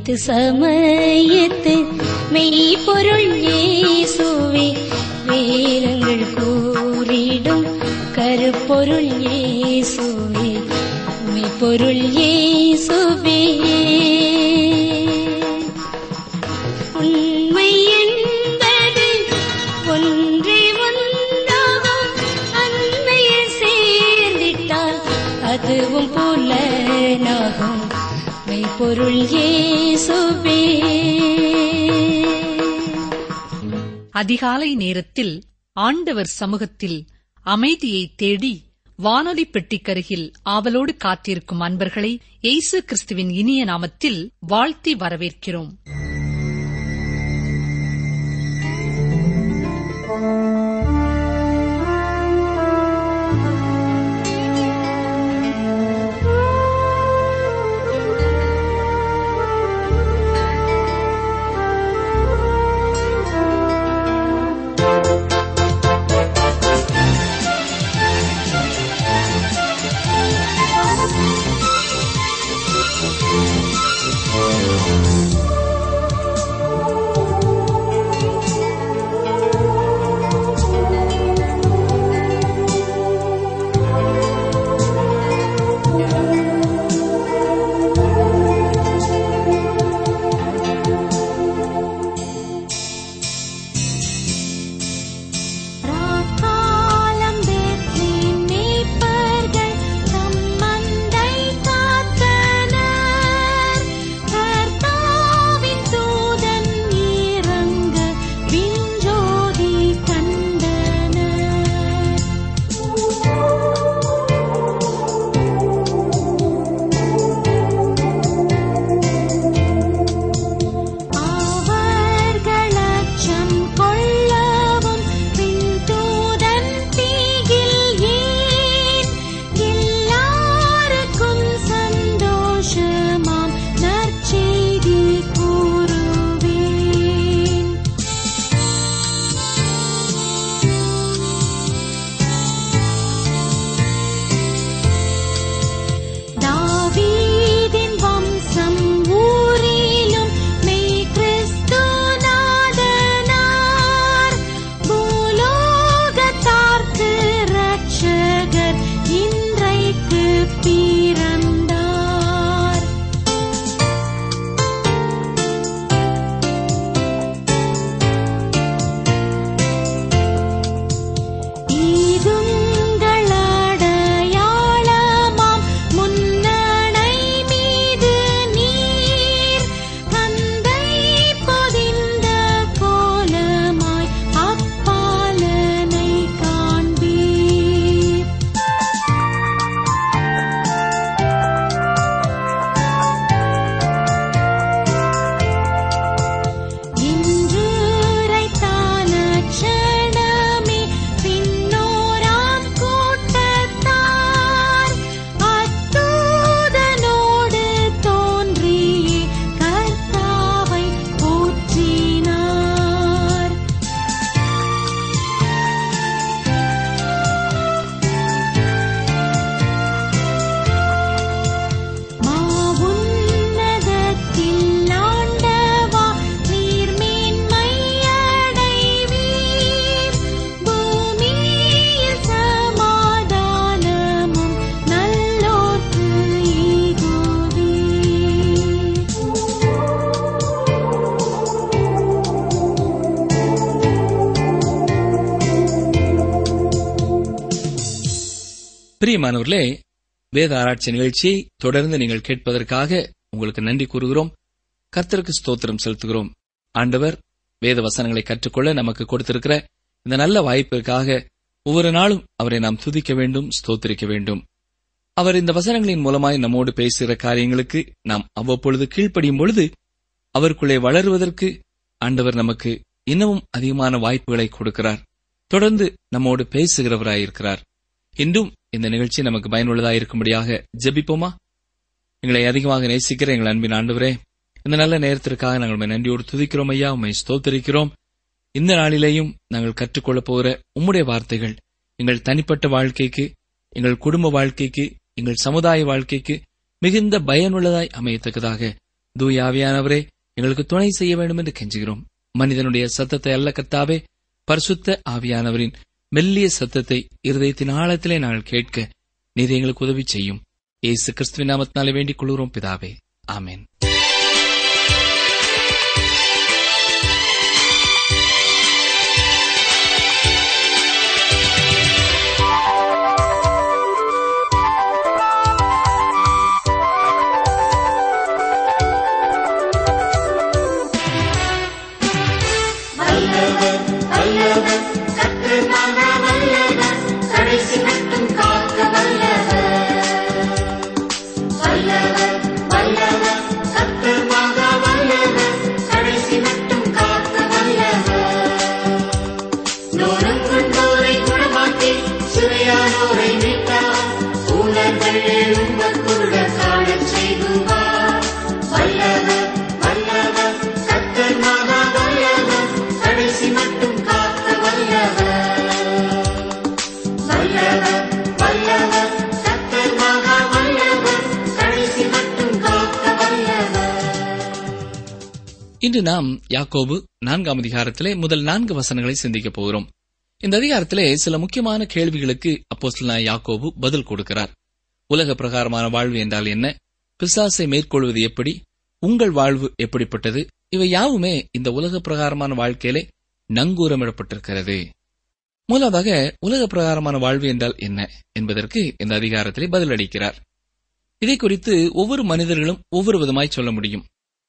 மீட்கு சமயத்து மெய்ப்பொருள் இயேசுவே வேதங்கள் கூறிடும் கருப்பொருள் இயேசுவே மெய்ப்பொருள் இயேசுவே உண்மை என்பது ஒன்றே ஒன்றாகும் அண்மையில் சேர்ந்திட்டால் அதுவும் புலனாகும் மெய்ப்பொருள் இயேசுவே அதிகாலை நேரத்தில் ஆண்டவர் சமூகத்தில் அமைதியை தேடி வானொலி பெட்டிக்கருகில் ஆவலோடு காத்திருக்கும் அன்பர்களை இயேசு கிறிஸ்துவின் இனிய நாமத்தில் வாழ்த்தி வரவேற்கிறோம் ராக்காலம் வேற்றி மேய்ப்பர்கள் தம்மந்தை காத்தனர் கர்த்தாவின் தூதன் இறங்க விஞ்சோதி கண்டனர் அவர்கள் அச்சம் கொள்ளவும் பின்தூதன் தீகில் ஏன் எல்லாருக்கும் சந்தோஷமாம் நற்செய்தி கூறுவேன் தாவீதின் வம்சம் ஊரிலும் மெய் கிறிஸ்து நாதனார் பூலோகத்தார்க்கு ரட்சகர் இன்றைக்கு பிறந்தார் ஈதுங்கள் அடையாளமாம் முன்னணை மீது நீர் கந்தை பொதிந்த கோலமாய் அப்பாலனை காண்பீர் இன்று உரைத்தான க்ஷணமே பின்னோராம் கூட்டத்தார் அத்தூதனோடு தோன்றியே கர்த்தாவை போற்றினார் மாவுன்னதத்தில் ஆண்டவா நீர்மேன்மை அடைவீர் பூமியில் சமாதானமும் நல்லோர்க்கு பிரியமானவர்களே வேத ஆராய்ச்சி நிகழ்ச்சியை தொடர்ந்து நீங்கள் கேட்பதற்காக உங்களுக்கு நன்றி கூறுகிறோம் கர்த்தருக்கு ஸ்தோத்திரம் செலுத்துகிறோம் ஆண்டவர் வேத வசனங்களை கற்றுக்கொள்ள நமக்கு கொடுத்திருக்கிற இந்த நல்ல வாய்ப்பிற்காக ஒவ்வொரு நாளும் அவரை நாம் துதிக்க வேண்டும் ஸ்தோத்திரிக்க வேண்டும் அவர் இந்த வசனங்களின் மூலமாய் நம்மோடு பேசுகிற காரியங்களுக்கு நாம் அவ்வப்பொழுது கீழ்ப்படியும் பொழுது அவருக்குள்ளே வளருவதற்கு ஆண்டவர் நமக்கு இன்னமும் அதிகமான வாய்ப்புகளை கொடுக்கிறார் தொடர்ந்து நம்மோடு பேசுகிறவராயிருக்கிறார் இன்றும் இந்த நிகழ்ச்சி நமக்கு பயனுள்ளதாக இருக்கும்படியாக ஜெபிப்போமா எங்களை அதிகமாக நேசிக்கிற எங்கள் அன்பின் ஆண்டவரே இந்த நல்ல நேரத்திற்காக நாங்கள் உம்மை நன்றியோடு துதிக்கிறோம் ஐயா உண்மை ஸ்தோத்தரிக்கிறோம் இந்த நாளிலேயும் நாங்கள் கற்றுக்கொள்ளப் போகிற உம்முடைய வார்த்தைகள் எங்கள் தனிப்பட்ட வாழ்க்கைக்கு எங்கள் குடும்ப வாழ்க்கைக்கு எங்கள் சமுதாய வாழ்க்கைக்கு மிகுந்த பயனுள்ளதாய் அமையத்தக்கதாக தூயாவியானவரே எங்களுக்கு துணை செய்ய வேண்டும் என்று கெஞ்சுகிறோம் மனிதனுடைய சத்தத்தை அல்ல கத்தாவே பரிசுத்த ஆவியானவரின் மெல்லிய சத்தத்தை இருதயத்தின் ஆழத்திலே நாங்கள் கேட்க நீர் எங்களுக்கு உதவி செய்யும் இயேசு கிறிஸ்துவின் நாமத்தினாலே வேண்டிக் கொள்கிறோம் பிதாவே ஆமென் இன்று நாம் யாக்கோபு நான்காம் அதிகாரத்திலே முதல் நான்கு வசனங்களை சிந்திக்கப் போகிறோம் இந்த அதிகாரத்திலே சில முக்கியமான கேள்விகளுக்கு அப்போஸ்தலனாகிய யாக்கோபு பதில் கொடுக்கிறார் உலக பிரகாரமான வாழ்வு என்றால் என்ன பிசாசை மேற்கொள்வது எப்படி உங்கள் வாழ்வு எப்படிப்பட்டது இவை யாவுமே இந்த உலக பிரகாரமான வாழ்க்கையிலே நங்கூரமிடப்பட்டிருக்கிறது முதலாவதாக உலக பிரகாரமான வாழ்வு என்றால் என்ன என்பதற்கு இந்த அதிகாரத்திலே பதிலளிக்கிறார் இதை குறித்து ஒவ்வொரு மனிதர்களும் ஒவ்வொரு விதமாய் சொல்ல முடியும்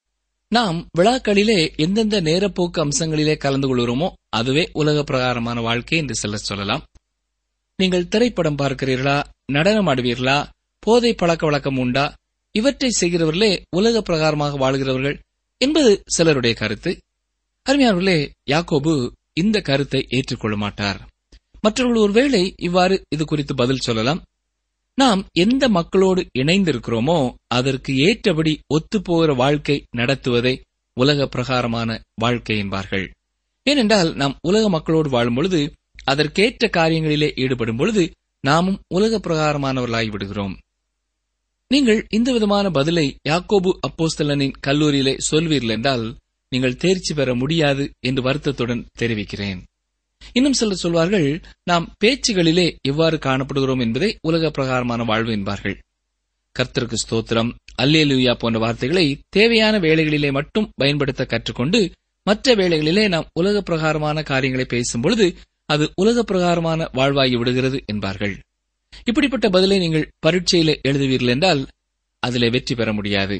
நாம் விழாக்களிலே எந்தெந்த நேரப்போக்கு அம்சங்களிலே கலந்து கொள்கிறோமோ அதுவே உலக பிரகாரமான வாழ்க்கை என்று சிலர் சொல்லலாம் நீங்கள் திரைப்படம் பார்க்கிறீர்களா நடனம் ஆடுவீர்களா போதை பழக்க வழக்கம் உண்டா இவற்றை செய்கிறவர்களே உலக பிரகாரமாக வாழ்கிறவர்கள் என்பது சிலருடைய கருத்து அருமையானவர்களே யாக்கோபு இந்த கருத்தை ஏற்றுக்கொள்ள மாட்டார் மற்றவர்கள் ஒருவேளை இவ்வாறு இது குறித்து பதில் சொல்லலாம் நாம் எந்த மக்களோடு இணைந்திருக்கிறோமோ அதற்கு ஏற்றபடி ஒத்துப்போகிற வாழ்க்கை நடத்துவதை உலக பிரகாரமான வாழ்க்கை என்பார்கள் ஏனென்றால் நாம் உலக மக்களோடு வாழும் பொழுது அதற்கேற்ற காரியங்களிலே ஈடுபடும் பொழுது நாமும் உலக பிரகாரமானவர்களாகி விடுகிறோம் நீங்கள் இந்த விதமான பதிலை யாக்கோபு அப்போஸ்தலனின் கல்லூரியிலே சொல்வீர்கள் என்றால் நீங்கள் தேர்ச்சி பெற முடியாது என்று வருத்தத்துடன் தெரிவிக்கிறேன் இன்னும் சிலர் சொல்வார்கள் நாம் பேச்சுகளிலே எவ்வாறு காணப்படுகிறோம் என்பதை உலக பிரகாரமான வாழ்வு என்பார்கள் கர்த்தருக்கு ஸ்தோத்திரம் அல்லேலுயா போன்ற வார்த்தைகளை தேவையான வேளைகளிலே மட்டும் பயன்படுத்த கற்றுக்கொண்டு மற்ற வேளைகளிலே நாம் உலக பிரகாரமான காரியங்களை பேசும் பொழுது அது உலக பிரகாரமான வாழ்வாகி விடுகிறது என்பார்கள் இப்படிப்பட்ட பதிலை நீங்கள் பரீட்சையிலே எழுதுவீர்கள் என்றால் அதிலே வெற்றி பெற முடியாது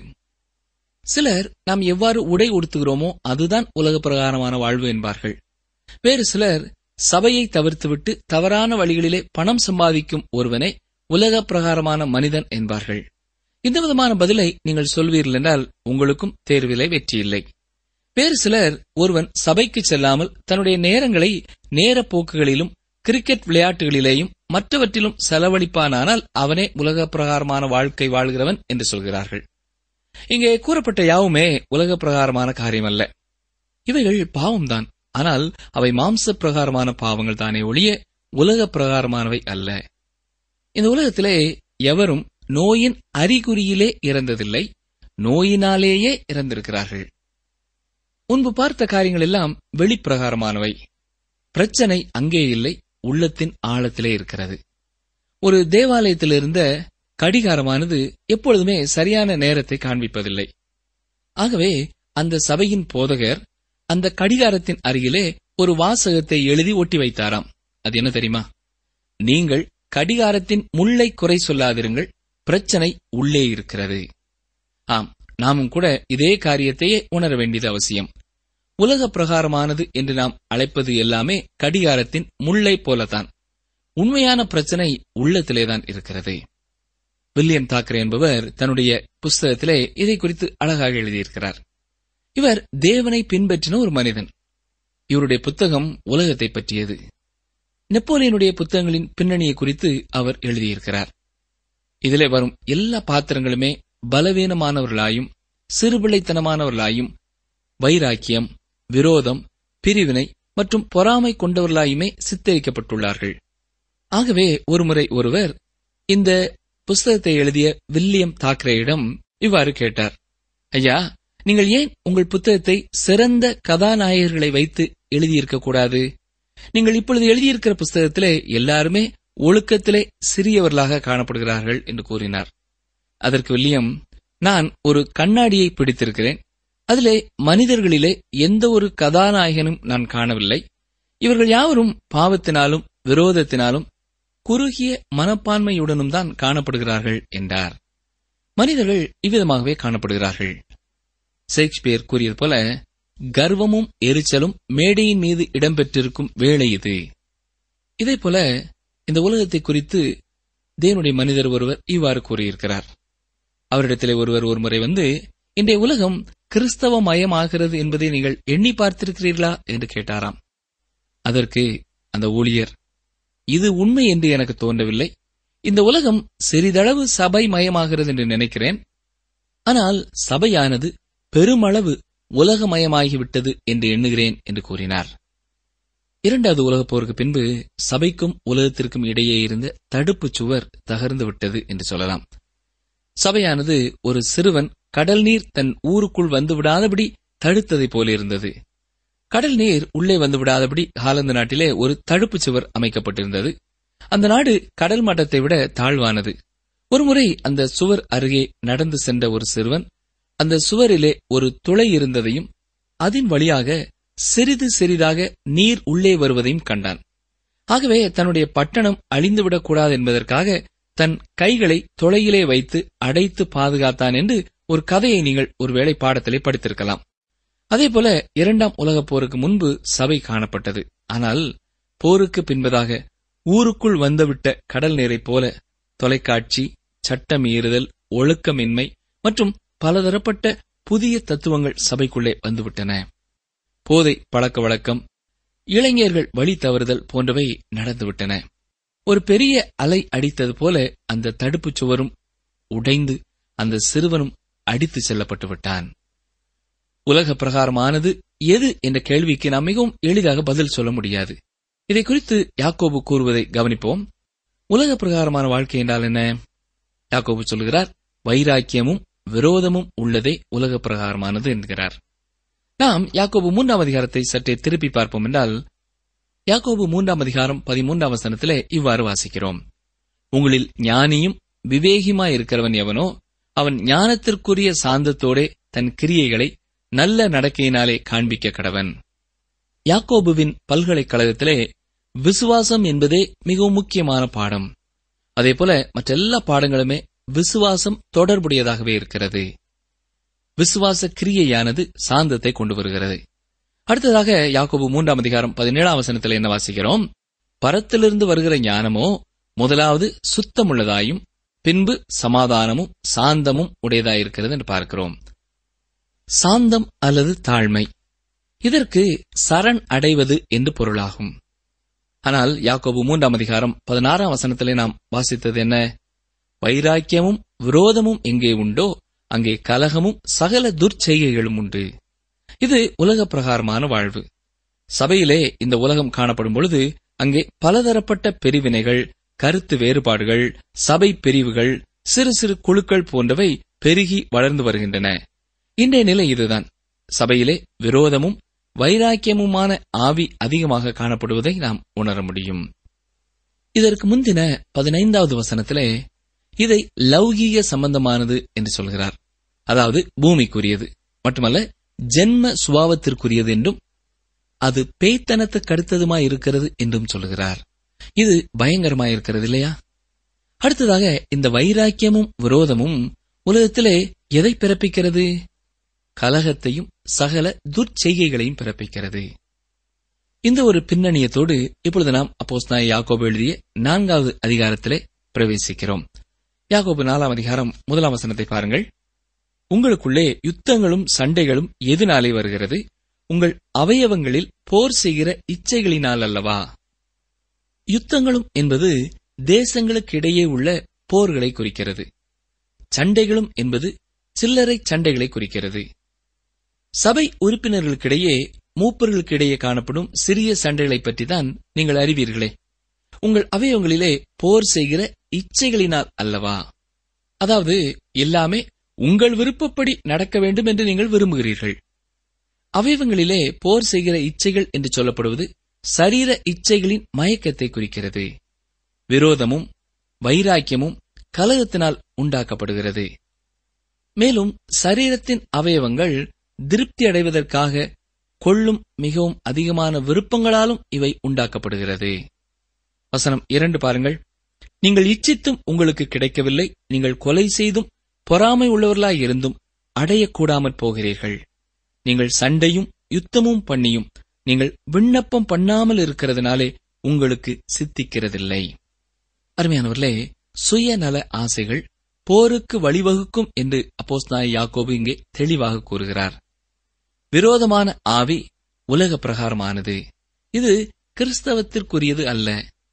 சிலர் நாம் எவ்வாறு உடை உடுத்துகிறோமோ அதுதான் உலக பிரகாரமான வாழ்வு என்பார்கள் வேறு சிலர் சபையை தவிர்த்துவிட்டு தவறான வழிகளிலே பணம் சம்பாதிக்கும் ஒருவனை உலக பிரகாரமான மனிதன் என்பார்கள் இந்த விதமான பதிலை நீங்கள் சொல்வீர்கள் என்றால் உங்களுக்கும் தேர்விலே வெற்றியில்லை வேறு சிலர் ஒருவன் சபைக்கு செல்லாமல் தன்னுடைய நேரங்களை நேர போக்குகளிலும் கிரிக்கெட் விளையாட்டுகளிலேயும் மற்றவற்றிலும் செலவழிப்பானால் அவனே உலக பிரகாரமான வாழ்க்கை வாழ்கிறவன் என்று சொல்கிறார்கள் இங்கே கூறப்பட்ட யாவுமே உலக பிரகாரமான காரியமல்ல இவைகள் பாவம்தான் ஆனால் அவை மாம்ச பிரகாரமான பாவங்கள் தானே ஒழிய உலக பிரகாரமானவை அல்ல இந்த உலகத்திலே எவரும் நோயின் அறிகுறியிலே இறந்ததில்லை நோயினாலேயே இறந்திருக்கிறார்கள் முன்பு பார்த்த காரியங்கள் எல்லாம் வெளிப்பிரகாரமானவை பிரச்சனை அங்கே இல்லை உள்ளத்தின் ஆழத்திலே இருக்கிறது ஒரு தேவாலயத்தில் இருந்த கடிகாரமானது எப்பொழுதுமே சரியான நேரத்தை காண்பிப்பதில்லை ஆகவே அந்த சபையின் போதகர் அந்த கடிகாரத்தின் அருகிலே ஒரு வாசகத்தை எழுதி ஒட்டி வைத்தாராம் அது என்ன தெரியுமா நீங்கள் கடிகாரத்தின் முள்ளை குறை சொல்லாதிருங்கள் பிரச்சனை உள்ளே இருக்கிறது ஆம் நாமும் கூட இதே காரியத்தையே உணர வேண்டியது அவசியம் உலக பிரகாரமானது என்று நாம் அழைப்பது எல்லாமே கடிகாரத்தின் முள்ளை போலத்தான் உண்மையான பிரச்சனை உள்ளத்திலேதான் இருக்கிறது வில்லியம் தாக்கரே என்பவர் தன்னுடைய புஸ்தகத்திலே இதை குறித்து அழகாக எழுதியிருக்கிறார் இவர் தேவனை பின்பற்றின ஒரு மனிதன் இவருடைய புத்தகம் உலகத்தை பற்றியது நெப்போலியனுடைய புத்தகங்களின் பின்னணியை குறித்து அவர் எழுதியிருக்கிறார் இதிலே வரும் எல்லா பாத்திரங்களுமே பலவீனமானவர்களாயும் சிறுபிள்ளைத்தனமானவர்களாயும் வைராக்கியம் விரோதம் பிரிவினை மற்றும் பொறாமை கொண்டவர்களாயுமே சித்தரிக்கப்பட்டுள்ளார்கள் ஆகவே ஒருமுறை ஒருவர் இந்த புஸ்தகத்தை எழுதிய வில்லியம் தாக்கரேயிடம் இவ்வாறு கேட்டார் ஐயா நீங்கள் ஏன் உங்கள் புத்தகத்தை சிறந்த கதாநாயகர்களை வைத்து எழுதியிருக்க கூடாது நீங்கள் இப்பொழுது எழுதியிருக்கிற புஸ்தகத்திலே எல்லாருமே ஒழுக்கத்திலே சிறியவர்களாக காணப்படுகிறார்கள் என்று கூறினார் அதற்கு வில்லியம் நான் ஒரு கண்ணாடியை பிடித்திருக்கிறேன் அதிலே மனிதர்களிலே எந்த ஒரு கதாநாயகனும் நான் காணவில்லை இவர்கள் யாவரும் பாவத்தினாலும் விரோதத்தினாலும் குறுகிய மனப்பான்மையுடனும் தான் காணப்படுகிறார்கள் என்றார் மனிதர்கள் இவ்விதமாகவே காணப்படுகிறார்கள் ஷேக்ஸ்பியர் கூறியது போல கர்வமும் எரிச்சலும் மேடையின் மீது இடம்பெற்றிருக்கும் வேளை இது இதே போல இந்த உலகத்தை குறித்து தேவனுடைய மனிதர் ஒருவர் இவ்வாறு கூறியிருக்கிறார் அவரிடத்திலே ஒருவர் ஒருமுறை வந்து இன்றைய உலகம் கிறிஸ்தவ மயமாகிறது என்பதை நீங்கள் எண்ணி பார்த்திருக்கிறீர்களா என்று கேட்டாராம் அதற்கு அந்த ஊழியர் இது உண்மை என்று எனக்கு தோன்றவில்லை இந்த உலகம் சிறிதளவு சபை மயமாகிறது என்று நினைக்கிறேன் ஆனால் சபையானது பெருமளவு உலகமயமாகிவிட்டது என்று எண்ணுகிறேன் என்று கூறினார் இரண்டாவது உலகப் போருக்கு பின்பு சபைக்கும் உலகத்திற்கும் இடையே இருந்த தடுப்புச் சுவர் தகர்ந்து விட்டது என்று சொல்லலாம் சபையானது ஒரு சிறுவன் கடல் நீர் தன் ஊருக்குள் வந்து விடாதபடி தடுத்ததைப் போல இருந்தது கடல் நீர் உள்ளே வந்து விடாதபடி ஹாலந்து நாட்டிலே ஒரு தடுப்புச் சுவர் அமைக்கப்பட்டிருந்தது அந்த நாடு கடல் மட்டத்தை விட தாழ்வானது ஒருமுறை அந்த சுவர் அருகே நடந்து சென்ற ஒரு சிறுவன் அந்த சுவரிலே ஒரு துளை இருந்ததையும் அதன் வழியாக சிறிது சிறிதாக நீர் உள்ளே வருவதையும் கண்டான் ஆகவே தன்னுடைய பட்டணம் அழிந்துவிடக் கூடாது என்பதற்காக தன் கைகளை துளையிலே வைத்து அடைத்து பாதுகாத்தான் என்று ஒரு கதையை நீங்கள் ஒருவேளை பாடத்திலே படித்திருக்கலாம் அதேபோல இரண்டாம் உலகப் போருக்கு முன்பு சபை காணப்பட்டது ஆனால் போருக்கு பின்பதாக ஊருக்குள் வந்துவிட்ட கடல் நீரைப் போல தொலைக்காட்சி சட்டம் மீறுதல் ஒழுக்கமின்மை மற்றும் பலதரப்பட்ட புதிய தத்துவங்கள் சபைக்குள்ளே வந்துவிட்டன போதை பழக்க வழக்கம் இளைஞர்கள் வழி தவறுதல் போன்றவை நடந்துவிட்டன ஒரு பெரிய அலை அடித்தது போல அந்த தடுப்புச் சுவரும் உடைந்து அந்த சிறுவனும் அடித்துச் செல்லப்பட்டு விட்டான் உலக பிரகாரமானது எது என்ற கேள்விக்கு நாம் மிகவும் எளிதாக பதில் சொல்ல முடியாது இதை குறித்து யாக்கோபு கூறுவதை கவனிப்போம் உலக பிரகாரமான வாழ்க்கை என்றால் என்ன யாக்கோபு சொல்கிறார் வைராக்கியமும் விரோதமும் உள்ளதே உலக பிரகாரமானது என்கிறார் நாம் யாக்கோபு மூன்றாம் அதிகாரத்தை சற்றே திருப்பி பார்ப்போம் என்றால் யாக்கோபு மூன்றாம் அதிகாரம் பதிமூன்றாம் வசனத்திலே இவ்வாறு வாசிக்கிறோம் உங்களில் ஞானியும் விவேகியுமாயிருக்கிறவன் எவனோ அவன் ஞானத்திற்குரிய சாந்தத்தோடே தன் கிரியைகளை நல்ல நடக்கையினாலே காண்பிக்க கடவன் யாக்கோபுவின் பல்கலைக்கழகத்திலே விசுவாசம் என்பதே மிகவும் முக்கியமான பாடம் அதேபோல மற்றெல்லா பாடங்களுமே விசுவாசம் தொடர்புடையதாகவே இருக்கிறது விசுவாச கிரியையானது சாந்தத்தை கொண்டு வருகிறது அடுத்ததாக யாக்கோபு மூன்றாம் அதிகாரம் பதினேழாம் வசனத்தில் என்ன வாசிக்கிறோம் பரத்திலிருந்து வருகிற ஞானமோ முதலாவது சுத்தமுள்ளதாயும் பின்பு சமாதானமும் சாந்தமும் உடையதாயிருக்கிறது என்று பார்க்கிறோம் சாந்தம் அல்லது தாழ்மை இதற்கு சரண் அடைவது என்று பொருளாகும் ஆனால் யாக்கோபு மூன்றாம் அதிகாரம் பதினாறாம் வசனத்திலே நாம் வாசித்தது என்ன வைராக்கியமும் விரோதமும் எங்கே உண்டோ அங்கே கலகமும் சகல துர்ச்செய்கைகளும் உண்டு இது உலக பிரகாரமான வாழ்வு சபையிலே இந்த உலகம் காணப்படும் பொழுது அங்கே பலதரப்பட்ட பிரிவினைகள் கருத்து வேறுபாடுகள் சபை பிரிவுகள் சிறு சிறு குழுக்கள் போன்றவை பெருகி வளர்ந்து வருகின்றன இன்றைய நிலை இதுதான் சபையிலே விரோதமும் வைராக்கியமுமான ஆவி அதிகமாக காணப்படுவதை நாம் உணர முடியும் இதற்கு முந்தின பதினைந்தாவது வசனத்திலே இதை லௌகீக சம்பந்தமானது என்று சொல்கிறார் அதாவது பூமிக்குரியது மட்டுமல்ல ஜென்ம சுபாவத்திற்குரியது என்றும் அது பேய்த்தனத்துக்கு அடுத்ததுமாய் இருக்கிறது என்றும் சொல்கிறார் இது பயங்கரமாயிருக்கிறது இல்லையா அடுத்ததாக இந்த வைராக்கியமும் விரோதமும் உலகத்திலே எதை பிறப்பிக்கிறது கலகத்தையும் சகல துர்ச்செய்கைகளையும் பிறப்பிக்கிறது இந்த ஒரு பின்னணியத்தோடு இப்பொழுது நாம் அப்போஸ்தலனாகிய யாக்கோபு எழுதிய நான்காவது அதிகாரத்திலே பிரவேசிக்கிறோம் யாக்கோபு நாலாம் அதிகாரம் முதலாம் வசனத்தை பாருங்கள் உங்களுக்குள்ளே யுத்தங்களும் சண்டைகளும் எதனாலே வருகிறது உங்கள் அவயவங்களில் போர் செய்கிற இச்சைகளினால் அல்லவா யுத்தங்களும் என்பது தேசங்களுக்கிடையே உள்ள போர்களை குறிக்கிறது சண்டைகளும் என்பது சில்லறை சண்டைகளை குறிக்கிறது சபை உறுப்பினர்களுக்கிடையே மூப்பர்களுக்கிடையே காணப்படும் சிறிய சண்டைகளை பற்றி தான் நீங்கள் அறிவீர்களே உங்கள் அவயவங்களிலே போர் செய்கிற இச்சைகளினால் அல்லவா அதாவது எல்லாமே உங்கள் விருப்பப்படி நடக்க வேண்டும் என்று நீங்கள் விரும்புகிறீர்கள் அவயவங்களிலே போர் செய்கிற இச்சைகள் என்று சொல்லப்படுவது சரீர இச்சைகளின் மயக்கத்தை குறிக்கிறது விரோதமும் வைராக்கியமும் கலகத்தினால் உண்டாக்கப்படுகிறது மேலும் சரீரத்தின் அவயவங்கள் திருப்தி அடைவதற்காக கொள்ளும் மிகவும் அதிகமான விருப்பங்களாலும் இவை உண்டாக்கப்படுகிறது வசனம் இரண்டு பாருங்கள் நீங்கள் இச்சித்தும் உங்களுக்கு கிடைக்கவில்லை நீங்கள் கொலை செய்தும் பொறாமை உள்ளவர்களாய் இருந்தும் அடையக்கூடாமற் போகிறீர்கள் நீங்கள் சண்டையும் யுத்தமும் பண்ணியும் நீங்கள் விண்ணப்பம் பண்ணாமல் இருக்கிறதுனாலே உங்களுக்கு சித்திக்கிறதில்லை அருமையானவர்களே சுயநல ஆசைகள் போருக்கு வழிவகுக்கும் என்று அப்போஸ்தலனாகிய யாக்கோபு இங்கே தெளிவாக கூறுகிறார் விரோதமான ஆவி உலக பிரகாரமானது இது கிறிஸ்தவத்திற்குரியது அல்ல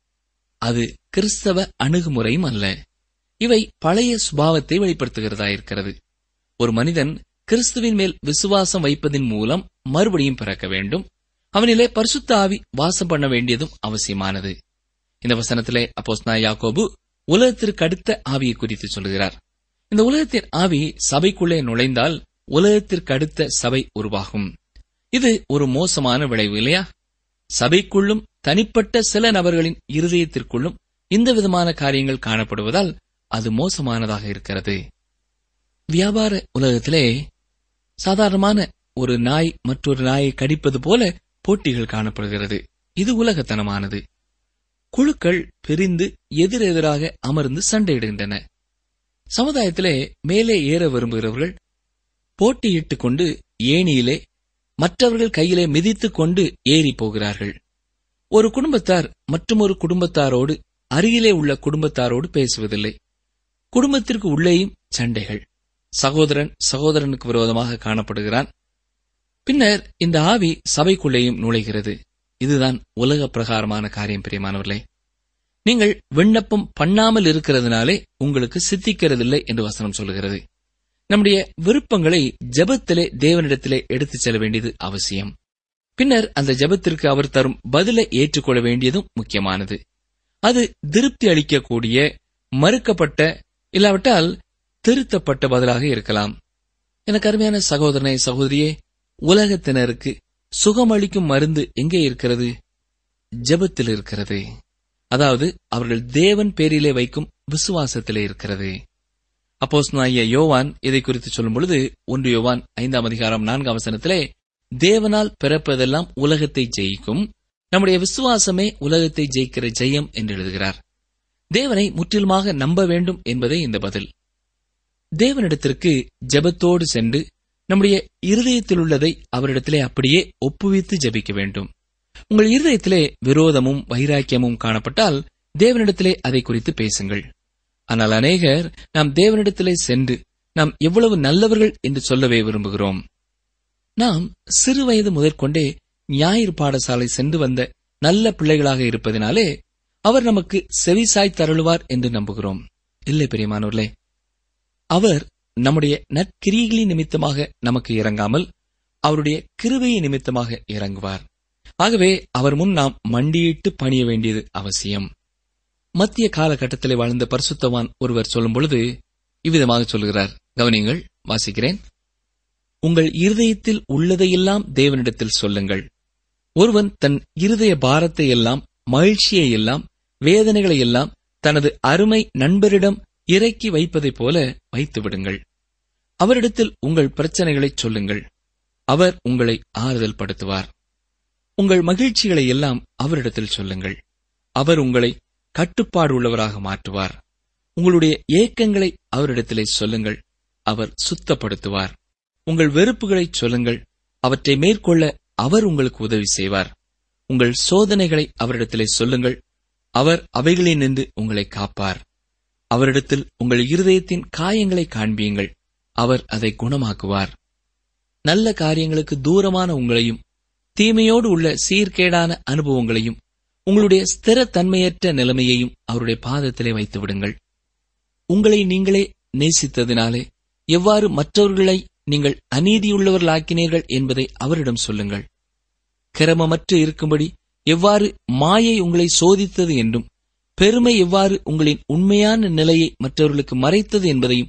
அது கிறிஸ்தவ அணுகுமுறையும் அல்ல இவை பழைய சுபாவத்தை வெளிப்படுத்துகிறதா இருக்கிறது ஒரு மனிதன் கிறிஸ்துவின் மேல் விசுவாசம் வைப்பதின் மூலம் மறுபடியும் பிறக்க வேண்டும் அவனிலே பரிசுத்த ஆவி வாசம் பண்ண வேண்டியதும் அவசியமானது இந்த வசனத்திலே அப்போஸ்தலனா யாக்கோபு உலகத்திற்கு அடுத்த ஆவியை குறித்து சொல்கிறார் இந்த உலகத்தின் ஆவி சபைக்குள்ளே நுழைந்தால் உலகத்திற்கு அடுத்த சபை உருவாகும் இது ஒரு மோசமான விளைவு இல்லையா சபைக்குள்ளும் தனிப்பட்ட சில நபர்களின் இருதயத்திற்குள்ளும் இந்த விதமான காரியங்கள் காணப்படுவதால் அது மோசமானதாக இருக்கிறது வியாபார உலகத்திலே சாதாரணமான ஒரு நாய் மற்றொரு நாயை கடிப்பது போல போட்டிகள் காணப்படுகிறது இது உலகத்தனமானது குழுக்கள் பிரிந்து எதிரெதிராக அமர்ந்து சண்டையிடுகின்றன சமுதாயத்திலே மேலே ஏற விரும்புகிறவர்கள் போட்டியிட்டுக் கொண்டு ஏணியிலே மற்றவர்கள் கையிலே மிதித்துக் கொண்டு ஏறி போகிறார்கள் ஒரு குடும்பத்தார் மற்றொரு குடும்பத்தாரோடு அருகிலே உள்ள குடும்பத்தாரோடு பேசுவதில்லை குடும்பத்திற்கு உள்ளேயும் சண்டைகள் சகோதரன் சகோதரனுக்கு விரோதமாக காணப்படுகிறான் பின்னர் இந்த ஆவி சபைக்குள்ளேயும் நுழைகிறது இதுதான் உலக பிரகாரமான காரியம் பிரியமானவர்களே நீங்கள் விண்ணப்பம் பண்ணாமல் இருக்கிறதுனாலே உங்களுக்கு சித்திக்கிறதில்லை என்று வசனம் சொல்கிறது நம்முடைய விருப்பங்களை ஜெபத்திலே தேவனிடத்திலே எடுத்துச் செல்ல வேண்டியது அவசியம் பின்னர் அந்த ஜெபத்திற்கு அவர் தரும் பதிலை ஏற்றுக்கொள்ள வேண்டியதும் முக்கியமானது அது திருப்தி அளிக்கக்கூடிய மறுக்கப்பட்ட இல்லாவிட்டால் திருத்தப்பட்ட பதிலாக இருக்கலாம் எனக்கு அருமையான சகோதரனை சகோதரியே உலகத்தினருக்கு சுகமளிக்கும் மருந்து எங்கே இருக்கிறது ஜெபத்தில் இருக்கிறது அதாவது அவர்கள் தேவன் பேரிலே வைக்கும் விசுவாசத்திலே இருக்கிறது அப்போஸ் யோவான் இதை குறித்து சொல்லும் பொழுது ஒன்று யோவான் ஐந்தாம் அதிகாரம் நான்காம் வசனத்திலே தேவனால் பிறப்பதெல்லாம் உலகத்தை ஜெயிக்கும் நம்முடைய விசுவாசமே உலகத்தை ஜெயிக்கிற ஜெயம் என்று எழுதுகிறார் தேவனை முற்றிலுமாக நம்ப வேண்டும் என்பதே இந்த பதில் தேவனிடத்திற்கு ஜெபத்தோடு சென்று நம்முடைய இருதயத்தில் உள்ளதை அவரிடத்திலே அப்படியே ஒப்புவித்து ஜெபிக்க வேண்டும் உங்கள் இருதயத்திலே விரோதமும் வைராக்கியமும் காணப்பட்டால் தேவனிடத்திலே அதை குறித்து பேசுங்கள் ஆனால் அநேகர் நாம் தேவனிடத்திலே சென்று நாம் எவ்வளவு நல்லவர்கள் என்று சொல்லவே விரும்புகிறோம் நாம் சிறு வயது முதற்கொண்டே ஞாயிறு பாடசாலை சென்று வந்த நல்ல பிள்ளைகளாக இருப்பதினாலே அவர் நமக்கு செவிசாய் தருளுவார் என்று நம்புகிறோம் இல்லை பெரியமானவர்களே அவர் நம்முடைய நற்கிரிகளின் நிமித்தமாக நமக்கு இறங்காமல் அவருடைய கிருபையை நிமித்தமாக இறங்குவார் ஆகவே அவர் முன் நாம் மண்டியிட்டு பணிய வேண்டியது அவசியம் மத்திய காலகட்டத்திலே வாழ்ந்த பரிசுத்தவான் ஒருவர் சொல்லும் பொழுது இவ்விதமாக சொல்கிறார் கவனிங்கள் வாசிக்கிறேன் உங்கள் இருதயத்தில் உள்ளதையெல்லாம் தேவனிடத்தில் சொல்லுங்கள் ஒருவன் தன் இருதய பாரத்தை எல்லாம் மகிழ்ச்சியை எல்லாம் வேதனைகளை எல்லாம் தனது அருமை நண்பரிடம் இறக்கி வைப்பதைப் போல வைத்து விடுங்கள் அவரிடத்தில் உங்கள் பிரச்சனைகளைச் சொல்லுங்கள் அவர் உங்களை ஆறுதல் படுத்துவார் உங்கள் மகிழ்ச்சிகளை எல்லாம் அவரிடத்தில் சொல்லுங்கள் அவர் உங்களை கட்டுப்பாடு உள்ளவராக மாற்றுவார் உங்களுடைய ஏக்கங்களை அவரிடத்திலே சொல்லுங்கள் அவர் சுத்தப்படுத்துவார் உங்கள் வெறுப்புகளை சொல்லுங்கள் அவற்றை மேற்கொள்ள அவர் உங்களுக்கு உதவி செய்வார் உங்கள் சோதனைகளை அவரிடத்திலே சொல்லுங்கள் அவர் அவைகளில் நின்று உங்களை காப்பார் அவரிடத்தில் உங்கள் இருதயத்தின் காயங்களை காண்பியுங்கள் அவர் அதை குணமாக்குவார் நல்ல காரியங்களுக்கு தூரமான உங்களையும் தீமையோடு உள்ள சீர்கேடான அனுபவங்களையும் உங்களுடைய ஸ்திரத்தன்மையற்ற நிலைமையையும் அவருடைய பாதத்திலே வைத்து விடுங்கள் உங்களை நீங்களே நேசித்ததினாலே எவ்வாறு மற்றவர்களை நீங்கள் அநீதியுள்ளவர்களாக்கினீர்கள் என்பதை அவரிடம் சொல்லுங்கள் கிரமமற்று இருக்கும்படி எவ்வாறு மாயை உங்களை சோதித்தது என்றும் பெருமை எவ்வாறு உங்களின் உண்மையான நிலையை மற்றவர்களுக்கு மறைத்தது என்பதையும்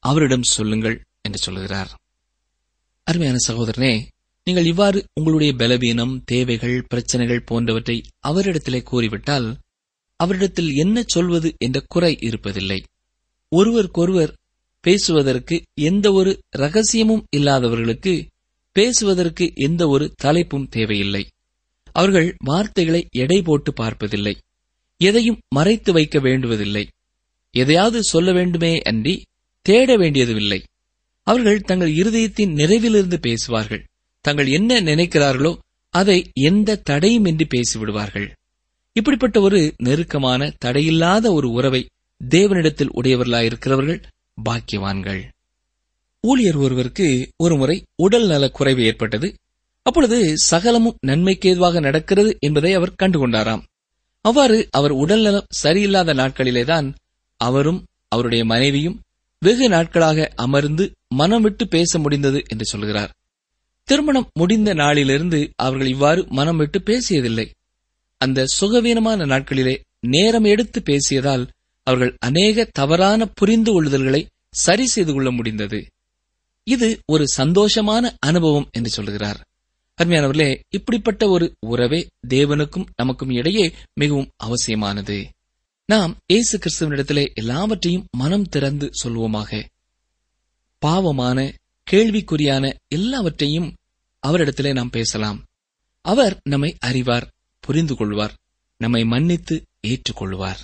அவரிடம் சொல்லுங்கள் என்று சொல்லுகிறார் அருமையான சகோதரனே நீங்கள் இவ்வாறு உங்களுடைய பலவீனம் தேவைகள் பிரச்சனைகள் போன்றவற்றை அவரிடத்திலே கூறிவிட்டால் அவரிடத்தில் என்ன சொல்வது என்ற குறை இருப்பதில்லை ஒருவருக்கொருவர் பேசுவதற்கு எந்த ஒரு ரகசியமும் இல்லாதவர்களுக்கு பேசுவதற்கு எந்த ஒரு தலைப்பும் தேவையில்லை அவர்கள் வார்த்தைகளை எடை போட்டு பார்ப்பதில்லை எதையும் மறைத்து வைக்க வேண்டுவதில்லை எதையாவது சொல்ல வேண்டுமே அன்றி தேட வேண்டியதுமில்லை அவர்கள் தங்கள் இருதயத்தின் நிறைவிலிருந்து பேசுவார்கள் தங்கள் என்ன நினைக்கிறார்களோ அதை எந்த தடையும் இன்றி பேசிவிடுவார்கள் இப்படிப்பட்ட ஒரு நெருக்கமான தடையில்லாத ஒரு உறவை தேவனிடத்தில் உடையவர்களாயிருக்கிறவர்கள் பாக்கியவான்கள் ஊழியர் ஒருவருக்கு ஒருமுறை உடல் நலக் குறைவு ஏற்பட்டது அப்பொழுது சகலமும் நன்மைக்கு ஏதுவாக நடக்கிறது என்பதை அவர் கண்டுகொண்டாராம் அவ்வாறு அவர் உடல்நலம் சரியில்லாத நாட்களிலேதான் அவரும் அவருடைய மனைவியும் வெகு நாட்களாக அமர்ந்து மனம் விட்டு பேச முடிந்தது என்று சொல்கிறார் திருமணம் முடிந்த நாளிலிருந்து அவர்கள் இவ்வாறு மனம் விட்டு பேசியதில்லை அந்த சுகவீனமான நாட்களிலே நேரம் எடுத்து பேசியதால் அவர்கள் அநேக தவறான புரிந்து கொள்ளுதல்களை சரி செய்து கொள்ள முடிந்தது இது ஒரு சந்தோஷமான அனுபவம் என்று சொல்கிறார் அருமையானவர்களே இப்படிப்பட்ட ஒரு உறவே தேவனுக்கும் நமக்கும் இடையே மிகவும் அவசியமானது நாம் இயேசு கிறிஸ்துவனிடத்திலே எல்லாவற்றையும் மனம் திறந்து சொல்வோமாக பாவமான கேள்விக்குறியான எல்லாவற்றையும் அவரிடத்திலே நாம் பேசலாம் அவர் நம்மை அறிவார் புரிந்து கொள்வார் நம்மை மன்னித்து ஏற்றுக்கொள்வார்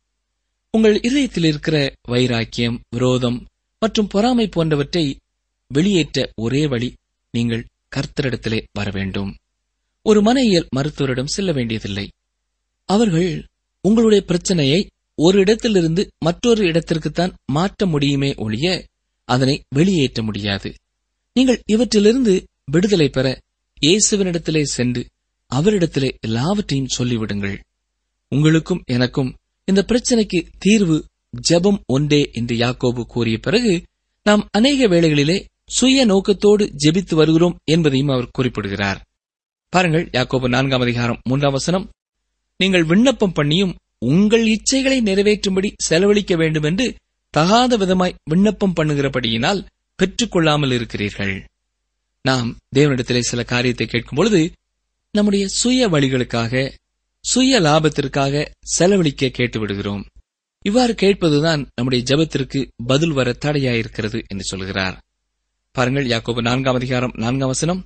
உங்கள் இதயத்தில் இருக்கிற வைராக்கியம் விரோதம் மற்றும் பொறாமை போன்றவற்றை வெளியேற்ற ஒரே வழி நீங்கள் கர்த்தரிடத்திலே வர வேண்டும் ஒரு மனையியல் மருத்துவரிடம் செல்ல வேண்டியதில்லை அவர்கள் உங்களுடைய பிரச்சனையை ஒரு இடத்திலிருந்து மற்றொரு இடத்திற்குத்தான் மாற்ற முடியுமே ஒழிய அதனை வெளியேற்ற முடியாது நீங்கள் இவற்றிலிருந்து விடுதலை பெற இயேசுவினிடத்திலே சென்று அவரிடத்திலே எல்லாவற்றையும் சொல்லிவிடுங்கள் உங்களுக்கும் எனக்கும் இந்த பிரச்சனைக்கு தீர்வு ஜெபம் ஒன்றே என்று யாக்கோபு கூறிய பிறகு நாம் அநேக வேளைகளிலே சுய நோக்கத்தோடு ஜெபித்து வருகிறோம் என்பதையும் அவர் குறிப்பிடுகிறார் பாருங்கள் யாக்கோபு நான்காம் அதிகாரம் மூன்றாம் வசனம் நீங்கள் விண்ணப்பம் பண்ணியும் உங்கள் இச்சைகளை நிறைவேற்றும்படி செலவழிக்க வேண்டும் என்று தகாத விதமாய் விண்ணப்பம் பண்ணுகிறபடியினால் பெற்றுக்கொள்ளாமல் இருக்கிறீர்கள் நாம் தேவனிடத்திலே சில காரியத்தை கேட்கும் பொழுது நம்முடைய சுய வழிகளுக்காக சுய லாபத்திற்காக செலவழிக்க கேட்டு விடுகிறோம் இவ்வாறு கேட்பதுதான் நம்முடைய ஜெபத்திற்கு பதில் வர தடையாயிருக்கிறது என்று சொல்கிறார் பாருங்கள் யாக்கோபு நான்காம் அதிகாரம் நான்காம் வசனம்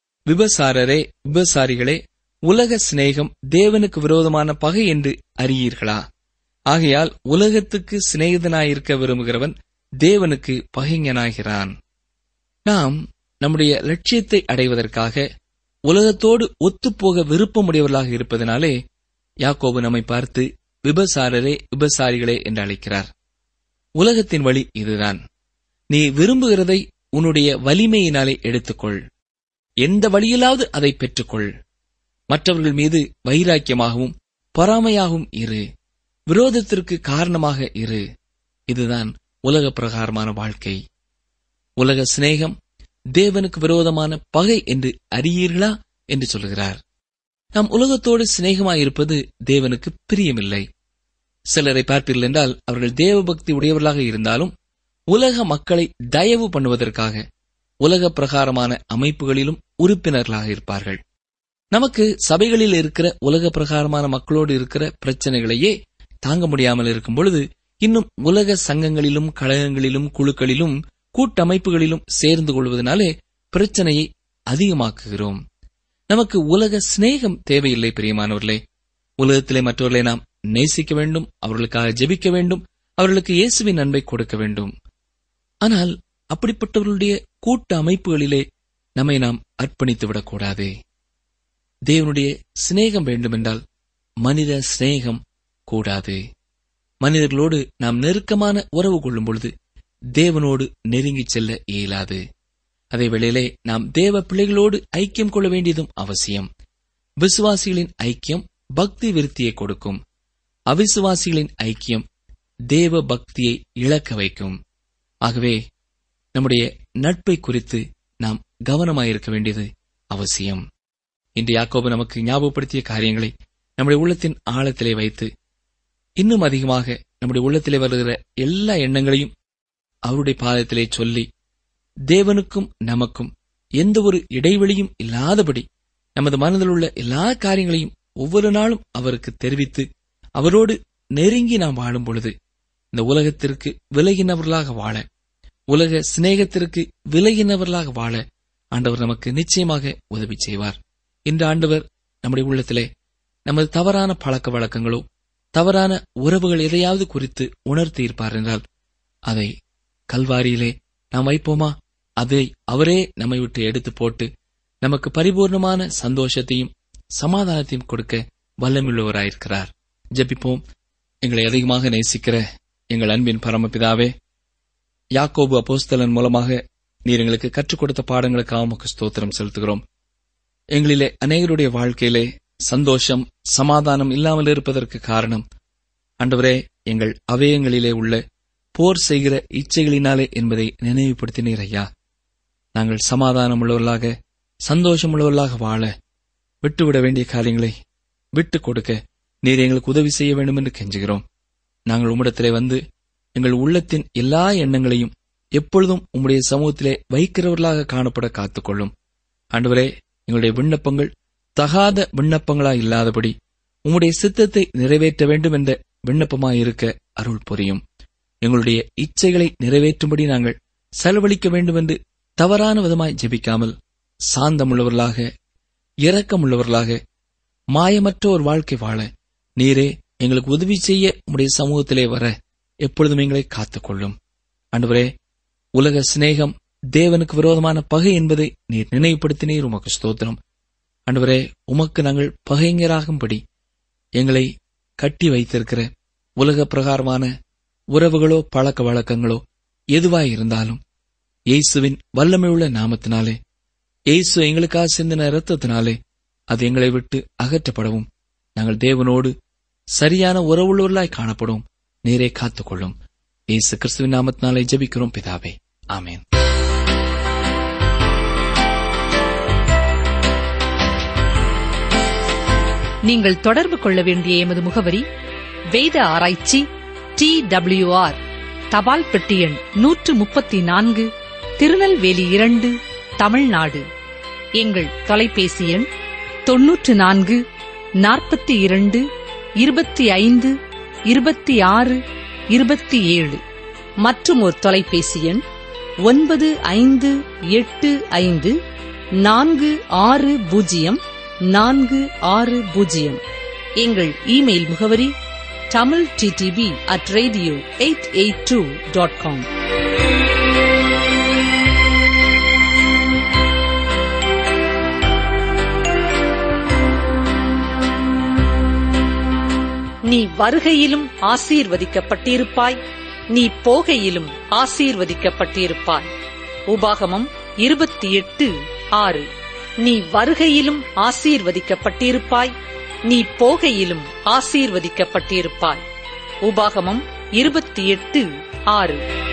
விபசாரரே விபசாரிகளே உலக சிநேகம் தேவனுக்கு விரோதமான பகை என்று அறியீர்களா ஆகையால் உலகத்துக்கு சிநேகிதனாயிருக்க விரும்புகிறவன் தேவனுக்கு பகைஞனாகிறான் நாம் நம்முடைய லட்சியத்தை அடைவதற்காக உலகத்தோடு ஒத்துப்போக விருப்பமுடையவர்களாக இருப்பதனாலே யாக்கோபு நம்மை பார்த்து விபசாரரே விபசாரிகளே என்று அழைக்கிறார் உலகத்தின் வழி இதுதான் நீ விரும்புகிறதை உன்னுடைய வலிமையினாலே எடுத்துக்கொள் எந்த வழியிலாவது அதை பெற்றுக்கொள் மற்றவர்கள் மீது வைராக்கியமாகவும் பொறாமையாகவும் இரு விரோதத்திற்கு காரணமாக இரு இதுதான் உலக பிரகாரமான வாழ்க்கை உலக சிநேகம் தேவனுக்கு விரோதமான பகை என்று அறியீர்களா என்று சொல்கிறார் நாம் உலகத்தோடு சிநேகமாயிருப்பது தேவனுக்கு பிரியமில்லை சிலரை பார்ப்பீர்கள் என்றால் அவர்கள் தேவபக்தி உடையவர்களாக இருந்தாலும் உலக மக்களை தயவு பண்ணுவதற்காக உலக பிரகாரமான அமைப்புகளிலும் உறுப்பினர்களாக இருப்பார்கள் நமக்கு சபைகளில் இருக்கிற உலக பிரகாரமான மக்களோடு இருக்கிற பிரச்சனைகளையே தாங்க முடியாமல் இருக்கும் பொழுது இன்னும் உலக சங்கங்களிலும் கழகங்களிலும் குழுக்களிலும் கூட்டமைப்புகளிலும் சேர்ந்து கொள்வதனாலே பிரச்சனையை அதிகமாக்குகிறோம் நமக்கு உலக சிநேகம் தேவையில்லை பிரியமானவர்களே உலகத்திலே மற்றவர்களை நாம் நேசிக்க வேண்டும் அவர்களுக்காக ஜெபிக்க வேண்டும் அவர்களுக்கு இயேசுவின் அன்பை கொடுக்க வேண்டும் ஆனால் அப்படிப்பட்டவர்களுடைய கூட்ட அமைப்புகளிலே நம்மை நாம் அர்ப்பணித்து விடக்கூடாது தேவனுடைய சிநேகம் வேண்டுமென்றால் மனித சிநேகம் கூடாது மனிதர்களோடு நாம் நெருக்கமான உறவு கொள்ளும் பொழுது தேவனோடு நெருங்கிச் செல்ல இயலாது அதே வேளையிலே நாம் தேவ பிள்ளைகளோடு ஐக்கியம் கொள்ள வேண்டியதும் அவசியம் விசுவாசிகளின் ஐக்கியம் பக்தி விருத்தியை கொடுக்கும் அவிசுவாசிகளின் ஐக்கியம் தேவ பக்தியை இழக்க வைக்கும் ஆகவே நம்முடைய நட்பை குறித்து நாம் கவனமாயிருக்க வேண்டியது அவசியம் இன்று யாக்கோபு நமக்கு ஞாபகப்படுத்திய காரியங்களை நம்முடைய உள்ளத்தின் ஆழத்திலே வைத்து இன்னும் அதிகமாக நம்முடைய உள்ளத்திலே வருகிற எல்லா எண்ணங்களையும் அவருடைய பாதத்திலே சொல்லி தேவனுக்கும் நமக்கும் எந்த ஒரு இடைவெளியும் இல்லாதபடி நமது மனதில் உள்ள எல்லா காரியங்களையும் ஒவ்வொரு நாளும் அவருக்கு தெரிவித்து அவரோடு நெருங்கி நாம் வாழும் பொழுது இந்த உலகத்திற்கு விலகினவர்களாக வாழ உலக சிநேகத்திற்கு விலகினவர்களாக வாழ ஆண்டவர் நமக்கு நிச்சயமாக உதவி செய்வார் இந்த ஆண்டவர் நம்முடைய உள்ளத்திலே நமது தவறான பழக்க வழக்கங்களோ தவறான உறவுகள் எதையாவது குறித்து உணர்த்தி இருப்பார் என்றால் அதை கல்வாரியிலே நாம் வைப்போமா அதை அவரே நம்மை விட்டு எடுத்து போட்டு நமக்கு பரிபூர்ணமான சந்தோஷத்தையும் சமாதானத்தையும் கொடுக்க வல்லமுள்ளவராயிருக்கிறார் ஜெபிப்போம் எங்களை அதிகமாக நேசிக்கிற எங்கள் அன்பின் பரமபிதாவே யாக்கோபு அப்போஸ்தலன் மூலமாக நீர் எங்களுக்கு கற்றுக் கொடுத்த பாடங்களுக்காக உமக்கு ஸ்தோத்திரம் செலுத்துகிறோம் எங்களிலே அநேகருடைய வாழ்க்கையிலே சந்தோஷம் சமாதானம் இல்லாமல் இருப்பதற்கு காரணம் ஆண்டவரே எங்கள் அவயங்களிலே உள்ள போர் செய்கிற இச்சைகளினாலே என்பதை நினைவுபடுத்தினீர் ஐயா நாங்கள் சமாதானம் உள்ளவர்களாக சந்தோஷம் உள்ளவர்களாக வாழ விட்டுவிட வேண்டிய காரியங்களை விட்டுக் கொடுக்க நீர் எங்களுக்கு உதவி செய்ய வேண்டும் என்று கெஞ்சுகிறோம் நாங்கள் உம்மிடத்திலே வந்து எங்கள் உள்ளத்தின் எல்லா எண்ணங்களையும் எப்பொழுதும் உம்முடைய சமூகத்திலே வைக்கிறவர்களாக காணப்பட காத்துக்கொள்ளும் ஆண்டவரே எங்களுடைய விண்ணப்பங்கள் தகாத விண்ணப்பங்களா இல்லாதபடி உம்முடைய சித்தத்தை நிறைவேற்ற வேண்டும் என்ற விண்ணப்பமாயிருக்க அருள் புரியும் எங்களுடைய இச்சைகளை நிறைவேற்றும்படி நாங்கள் செலவழிக்க வேண்டும் என்று தவறான விதமாய் ஜெபிக்காமல் சாந்தமுள்ளவர்களாக இரக்கமுள்ளவர்களாக மாயமற்ற ஒரு வாழ்க்கை வாழ நீரே எங்களுக்கு உதவி செய்ய உம்முடைய சமூகத்திலே வர எப்பொழுதும் எங்களை காத்துக்கொள்ளும் ஆண்டவரே உலக சிநேகம் தேவனுக்கு விரோதமான பகை என்பதை நீர் நினைவுபடுத்தினீர் உமக்கு ஸ்தோத்திரம் ஆண்டவரே உமக்கு நாங்கள் பகைஞராகும்படி எங்களை கட்டி வைத்திருக்கிற உலக பிரகாரமான உறவுகளோ பழக்க வழக்கங்களோ எதுவாய் இருந்தாலும் இயேசுவின் வல்லமையுள்ள நாமத்தினாலே இயேசு எங்களுக்காக சிந்தின இரத்தத்தினாலே அது எங்களை விட்டு அகற்றப்படவும் நாங்கள் தேவனோடு சரியான உறவுள்ளவர்களாய் காணப்படும் நேரே காத்துக்கொள்ளும் இயேசு கிறிஸ்துவின் நாமத்தினாலே ஜெபிக்கிறோம் பிதாவே ஆமென் நீங்கள் தொடர்பு கொள்ள வேண்டிய எமது முகவரி வேத ஆராய்ச்சி டி ஆர் தபால் பெட்டி எண் நூற்று முப்பத்தி நான்கு திருநெல்வேலி இரண்டு தமிழ்நாடு எங்கள் தொலைபேசி எண் தொன்னூற்று நான்கு நாற்பத்தி இரண்டு இருபத்தி ஐந்து இருபத்தி ஆறு இருபத்தி ஏழு மற்றும் ஒரு தொலைபேசி எண் ஒன்பது ஐந்து எட்டு ஐந்து நான்கு ஆறு பூஜ்ஜியம் நான்கு ஆறு பூஜ்ஜியம் எங்கள் இமெயில் முகவரி Tamil TTP at radio eight eight two dot com நீ வருகையிலும் ஆசீர்வதிக்கப்பட்டிருப்பாய் நீ போகையிலும் ஆசீர்வதிக்கப்பட்டிருப்பாய் உபாகமம் இருபத்தி எட்டு ஆறு நீ வருகையிலும் ஆசீர்வதிக்கப்பட்டிருப்பாய் நீ போகையிலும் ஆசீர்வதிக்கப்பட்டிருப்பாய் உபாகமம் இருபத்தி எட்டு ஆறு